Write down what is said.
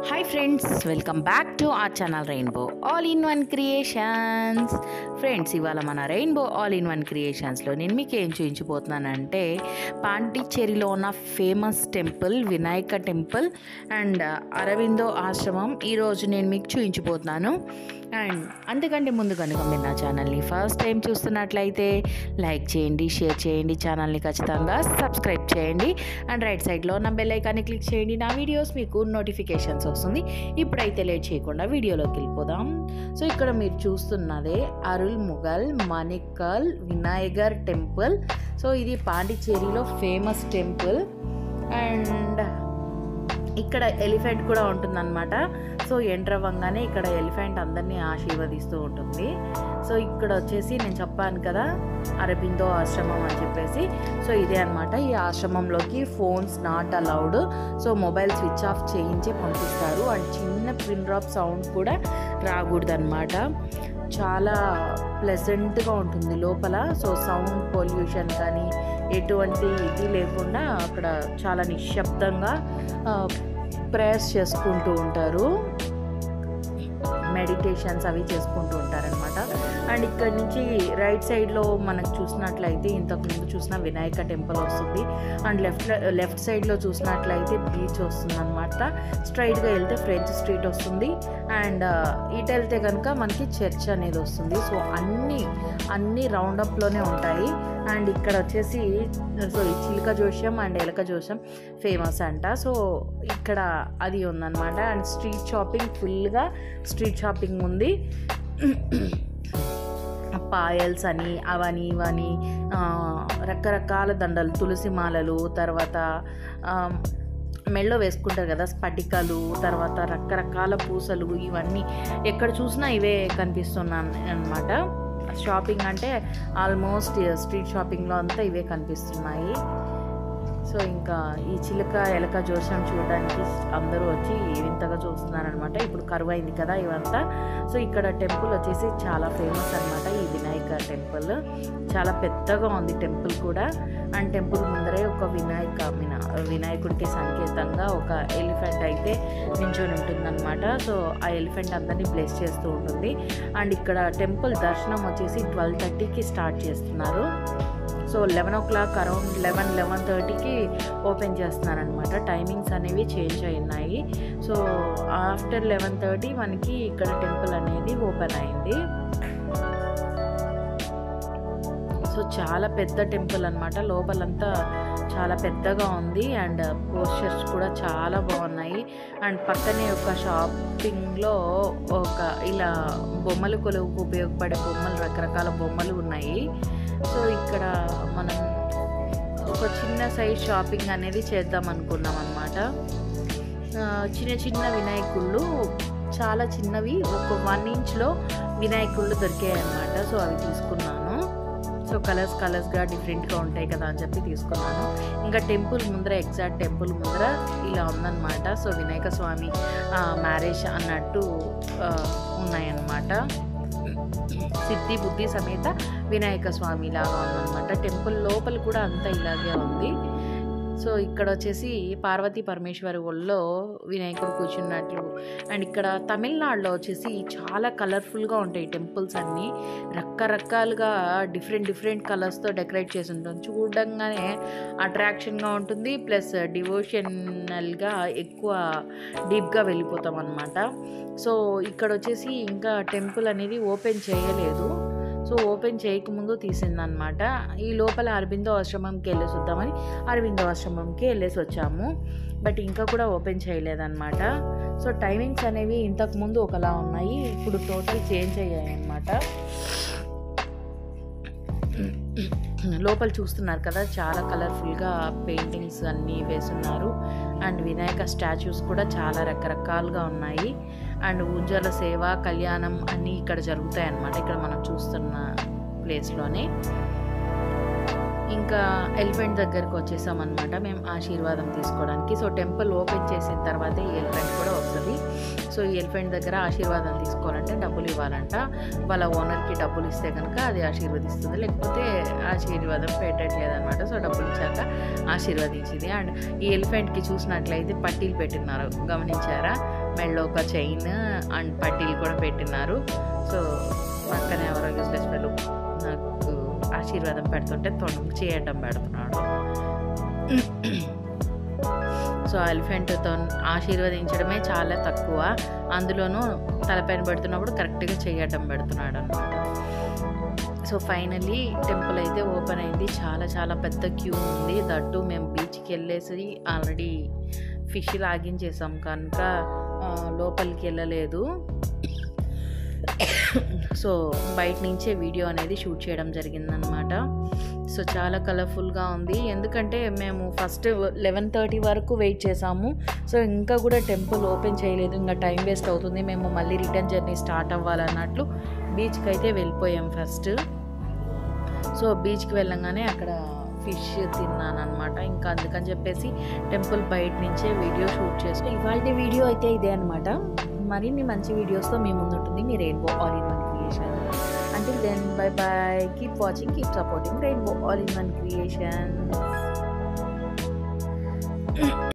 hi friends welcome back to our channel rainbow all in one creations friends ఇవాళ మన rainbow all in one క్రియేషన్స్లో నేను మీకు ఏం చూపించబోతున్నానంటే పాండిచ్చేరిలో ఉన్న famous temple Vinayaka temple and Aurobindo ఆశ్రమం ఈరోజు నేను మీకు చూపించబోతున్నాను అండ్ అంతకంటే ముందు కనుక మీరు నా ఛానల్ని ఫస్ట్ టైం చూస్తున్నట్లయితే లైక్ చేయండి షేర్ చేయండి ఛానల్ని ఖచ్చితంగా సబ్స్క్రైబ్ చేయండి అండ్ రైట్ సైడ్లో ఉన్న బెల్ ఐకాన్ని క్లిక్ చేయండి నా వీడియోస్ మీకు నోటిఫికేషన్స్ వస్తుంది ఇప్పుడైతే లేట్ చేయకుండా వీడియోలోకి వెళ్ళిపోదాం సో ఇక్కడ మీరు చూస్తున్నదే అరుల్ ముగల్ మణికల్ వినాయగర్ టెంపుల్ సో ఇది పాండిచ్చేరిలో ఫేమస్ టెంపుల్ అండ్ ఇక్కడ ఎలిఫెంట్ కూడా ఉంటుందన్నమాట సో ఎంటర్ అవ్వగానే ఇక్కడ ఎలిఫెంట్ అందరినీ ఆశీర్వదిస్తూ ఉంటుంది సో ఇక్కడ వచ్చేసి నేను చెప్పాను కదా అరబిందో ఆశ్రమం అని చెప్పేసి సో ఇదే అనమాట ఈ ఆశ్రమంలోకి phones not allowed so mobile switch off చేయించి పంపిస్తారు అండ్ చిన్న పిన్ డ్రాప్ సౌండ్ కూడా రాకూడదు అనమాట చాలా ప్లెజెంట్గా ఉంటుంది లోపల సో సౌండ్ పొల్యూషన్ కానీ ఎటువంటి ఇది లేకుండా అక్కడ చాలా నిశ్శబ్దంగా ప్రేయర్స్ చేసుకుంటూ ఉంటారు మెడిటేషన్స్ అవి చేసుకుంటూ ఉంటారనమాట అండ్ ఇక్కడ నుంచి రైట్ సైడ్లో మనకు చూసినట్లయితే ఇంతకు ముందు చూసిన వినాయక టెంపుల్ వస్తుంది అండ్ లెఫ్ట్ లెఫ్ట్ సైడ్లో చూసినట్లయితే బీచ్ వస్తుంది అనమాట స్ట్రైట్గా వెళ్తే ఫ్రెంచ్ స్ట్రీట్ వస్తుంది అండ్ ఇటు వెళ్తే కనుక మనకి చర్చ్ అనేది వస్తుంది సో అన్నీ అన్నీ రౌండప్లోనే ఉంటాయి అండ్ ఇక్కడ వచ్చేసి సో ఈ చిలుక జోష్యం అండ్ ఎలక జోష్యం ఫేమస్ అంట సో ఇక్కడ అది ఉందన్నమాట అండ్ స్ట్రీట్ షాపింగ్ ఫుల్గా స్ట్రీట్ షాపింగ్ ఉంది పాయల్స్ అని అవని ఇవని రకరకాల దండలు తులసి మాలలు తర్వాత మెళ్ళో వేసుకుంటారు కదా స్ఫటికాలు తర్వాత రకరకాల పూసలు ఇవన్నీ ఎక్కడ చూసినా ఇవే కనిపిస్తున్నాను అనమాట షాపింగ్ అంటే ఆల్మోస్ట్ స్ట్రీట్ షాపింగ్లో అంతా ఇవే కనిపిస్తున్నాయి సో ఇంకా ఈ చిలుక ఎలక జోషం చూడడానికి అందరూ వచ్చి వింతగా చూస్తున్నారనమాట ఇప్పుడు కరువు అయింది కదా ఇవంతా సో ఇక్కడ టెంపుల్ వచ్చేసి చాలా ఫేమస్ అనమాట ఈ వినాయక టెంపుల్ చాలా పెద్దగా ఉంది టెంపుల్ కూడా అండ్ టెంపుల్ ముందరే ఒక వినాయక వినా వినాయకుడికి సంకేతంగా ఒక ఎలిఫెంట్ అయితే నించొని ఉంటుందన్నమాట సో ఆ ఎలిఫెంట్ అందరినీ బ్లెస్ చేస్తూ ఉంటుంది అండ్ ఇక్కడ టెంపుల్ దర్శనం వచ్చేసి ట్వెల్వ్ థర్టీకి స్టార్ట్ చేస్తున్నారు so eleven o'clock around eleven eleven థర్టీకి ఓపెన్ చేస్తున్నారనమాట టైమింగ్స్ అనేవి చేంజ్ అయినాయి సో ఆఫ్టర్ లెవెన్ థర్టీ మనకి ఇక్కడ టెంపుల్ అనేది ఓపెన్ అయింది సో చాలా పెద్ద టెంపుల్ అనమాట లోపలంతా చాలా పెద్దగా ఉంది అండ్ పోస్టర్స్ కూడా చాలా బాగున్నాయి అండ్ పక్కనే ఒక షాపింగ్లో ఒక ఇలా బొమ్మలు కొలువుకు ఉపయోగపడే బొమ్మలు రకరకాల బొమ్మలు ఉన్నాయి సో ఇక్కడ మనం ఒక చిన్న సైజ్ షాపింగ్ అనేది చేద్దాం అనుకున్నాం అనమాట చిన్న చిన్న వినాయకుళ్ళు చాలా చిన్నవి ఒక వన్ ఇంచ్లో వినాయకుళ్ళు దొరికాయి అనమాట సో అవి తీసుకున్నాను సో కలర్స్ కలర్స్గా డిఫరెంట్గా ఉంటాయి కదా అని చెప్పి తీసుకున్నాను ఇంకా టెంపుల్ ముందర ఎగ్జాక్ట్ టెంపుల్ ముందర ఇలా ఉందన్నమాట సో వినాయక స్వామి మ్యారేజ్ అన్నట్టు ఉన్నాయన్నమాట సిద్ధి బుద్ధి సమేత వినాయక స్వామి లాగా ఉందన్నమాట టెంపుల్ లోపల కూడా అంతా ఇలాగే ఉంది సో ఇక్కడ వచ్చేసి పార్వతీ పరమేశ్వరి ఒళ్ళో వినాయకుడు కూర్చున్నట్లు అండ్ ఇక్కడ తమిళనాడులో వచ్చేసి చాలా కలర్ఫుల్గా ఉంటాయి టెంపుల్స్ అన్నీ రకరకాలుగా డిఫరెంట్ డిఫరెంట్ కలర్స్తో డెకరేట్ చేసి ఉంటుంది చూడంగానే అట్రాక్షన్గా ఉంటుంది ప్లస్ డివోషనల్గా ఎక్కువ డీప్గా వెళ్ళిపోతాం అనమాట సో ఇక్కడ వచ్చేసి ఇంకా టెంపుల్ అనేది ఓపెన్ చేయలేదు సో ఓపెన్ చేయకముందు తీసిందనమాట ఈ లోపల అరవిందో ఆశ్రమంకి వెళ్ళేసి వద్దామని అరవిందో ఆశ్రమంకి వెళ్ళేసి వచ్చాము బట్ ఇంకా కూడా ఓపెన్ చేయలేదన్నమాట సో టైమింగ్స్ అనేవి ఇంతకుముందు ఒకలా ఉన్నాయి ఇప్పుడు టోటల్ చేంజ్ అయ్యాయి అన్నమాట లోపల చూస్తున్నారు కదా చాలా కలర్ఫుల్గా పెయింటింగ్స్ అన్నీ వేస్తున్నారు అండ్ వినాయక స్టాచ్యూస్ కూడా చాలా రకరకాలుగా ఉన్నాయి అండ్ ఉజ్వల సేవ కళ్యాణం అన్నీ ఇక్కడ జరుగుతాయి అన్నమాట ఇక్కడ మనం చూస్తున్న ప్లేస్లోనే ఇంకా ఎలిఫెంట్ దగ్గరకు వచ్చేసాం అనమాట మేము ఆశీర్వాదం తీసుకోవడానికి సో టెంపుల్ ఓపెన్ చేసిన తర్వాత ఈ ఎలిఫెంట్ కూడా వస్తుంది సో ఈ ఎలిఫెంట్ దగ్గర ఆశీర్వాదం తీసుకోవాలంటే డబ్బులు ఇవ్వాలంట వాళ్ళ ఓనర్కి డబ్బులు ఇస్తే కనుక అది ఆశీర్వదిస్తుంది లేకపోతే ఆశీర్వాదం పెట్టట్లేదు అనమాట సో డబ్బులు ఇచ్చాక ఆశీర్వదించింది అండ్ ఈ ఎలిఫెంట్కి చూసినట్లయితే పట్టీలు పెట్టినారు గమనించారా మెళ్ళో ఒక చైన్ అండ్ పట్టీలు కూడా పెట్టినారు సో పక్కనే ఎవరో యూస్లెస్ వెళ్ళు నాకు ఆశీర్వాదం పెడుతుంటే తొండ చేయడం పెడుతున్నాడు సో ఎలిఫెంట్తో ఆశీర్వదించడమే చాలా తక్కువ అందులోనూ తలపైన పెడుతున్నప్పుడు కరెక్ట్గా చేయటం పెడుతున్నాడు అనమాట సో ఫైనల్లీ టెంపుల్ అయితే ఓపెన్ అయింది చాలా చాలా పెద్ద క్యూ ఉంది దట్టు మేము బీచ్కి వెళ్ళేసి ఆల్రెడీ ఫిష్ లాగించేసాం కనుక ఆ, లోపలికి వెళ్ళలేదు సో బయట నుంచే వీడియో అనేది షూట్ చేయడం జరిగిందనమాట సో చాలా కలర్ఫుల్గా ఉంది ఎందుకంటే మేము ఫస్ట్ లెవెన్ థర్టీ వరకు వెయిట్ చేసాము సో ఇంకా కూడా టెంపుల్ ఓపెన్ చేయలేదు ఇంకా టైం వేస్ట్ అవుతుంది మేము మళ్ళీ రిటర్న్ జర్నీ స్టార్ట్ అవ్వాలన్నట్లు బీచ్కి అయితే వెళ్ళిపోయాం ఫస్ట్ సో బీచ్కి వెళ్ళంగానే అక్కడ ఫిష్ తిన్నాను అనమాట ఇంకా అందుకని చెప్పేసి టెంపుల్ బయట నుంచే వీడియో షూట్ చేసి ఇవాళ వీడియో అయితే ఇదే అనమాట మరిన్ని మంచి వీడియోస్తో మీ ముందు ఉంటుంది మీ rainbow all in one creation until then bye bye keep watching keep supporting rainbow all in one creation